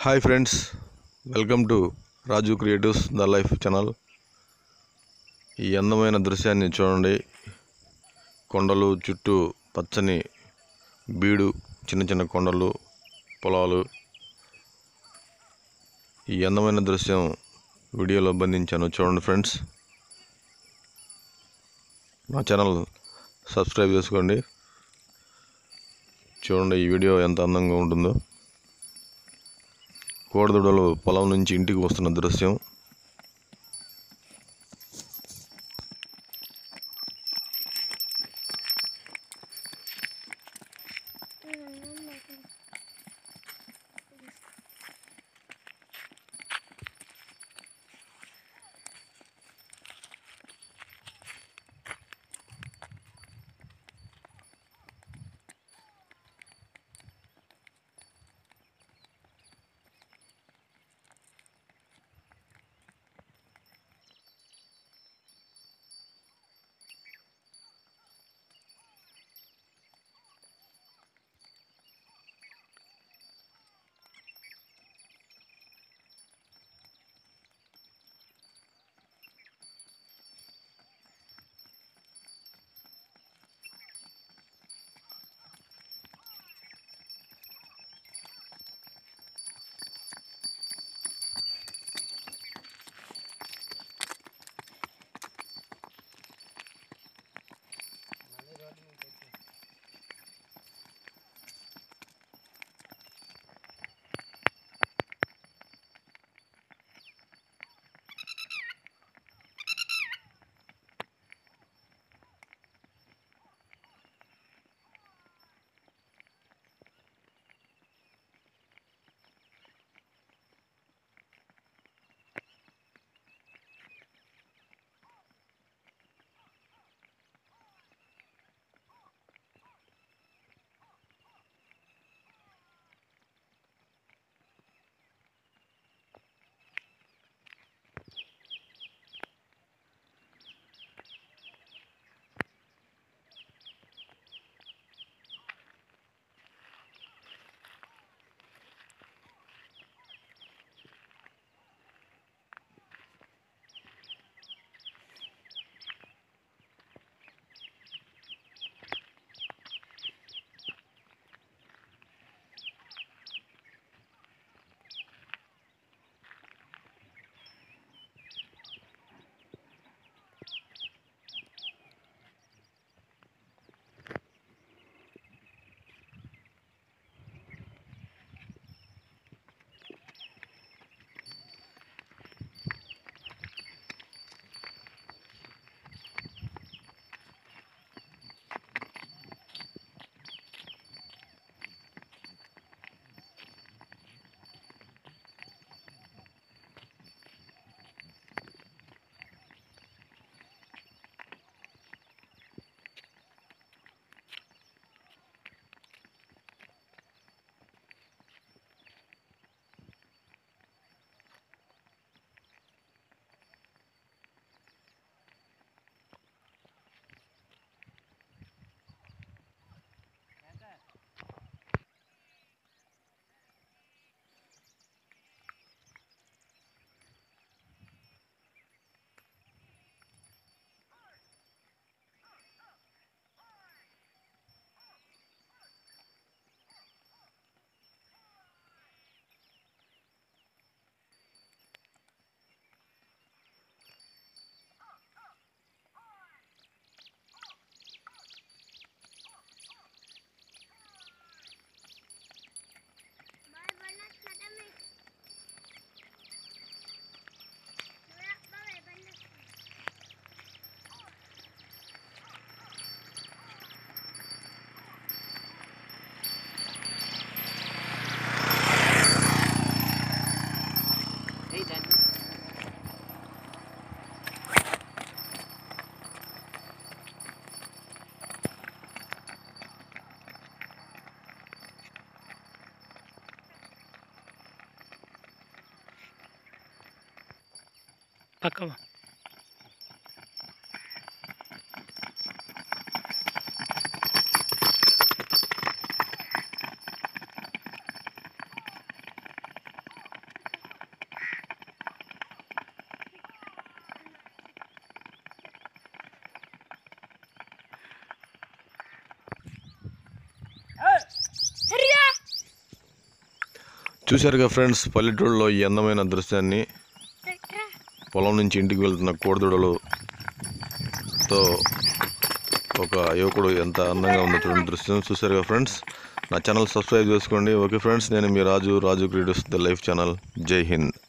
hi friends welcome to Raju creatives the life channel ఈ అందమైన దృశ్యాన్ని చూడండి కొండలు చుట్టూ పచ్చని బీడు చిన్న చిన్న కొండలు పొలాలు ఈ అందమైన దృశ్యం వీడియోలో బంధించాను చూడండి ఫ్రెండ్స్ నా ఛానల్ సబ్స్క్రైబ్ చేసుకోండి చూడండి ఈ వీడియో ఎంత అందంగా ఉంటుందో కోడదొడలు పొలం నుంచి ఇంటికి వస్తున్న దృశ్యం పక్క చూశారుగా ఫ్రెండ్స్ పల్లెటూరులో ఈ అందమైన దృశ్యాన్ని పొలం నుంచి ఇంటికి వెళ్తున్న కోడిదూడలుతో ఒక యువకుడు ఎంత అందంగా ఉందో చూడండి దృశ్యం చూశారుగా ఫ్రెండ్స్ నా ఛానల్ సబ్స్క్రైబ్ చేసుకోండి ఓకే ఫ్రెండ్స్ నేను మీ Raju Raju creatives the life channel Jai Hind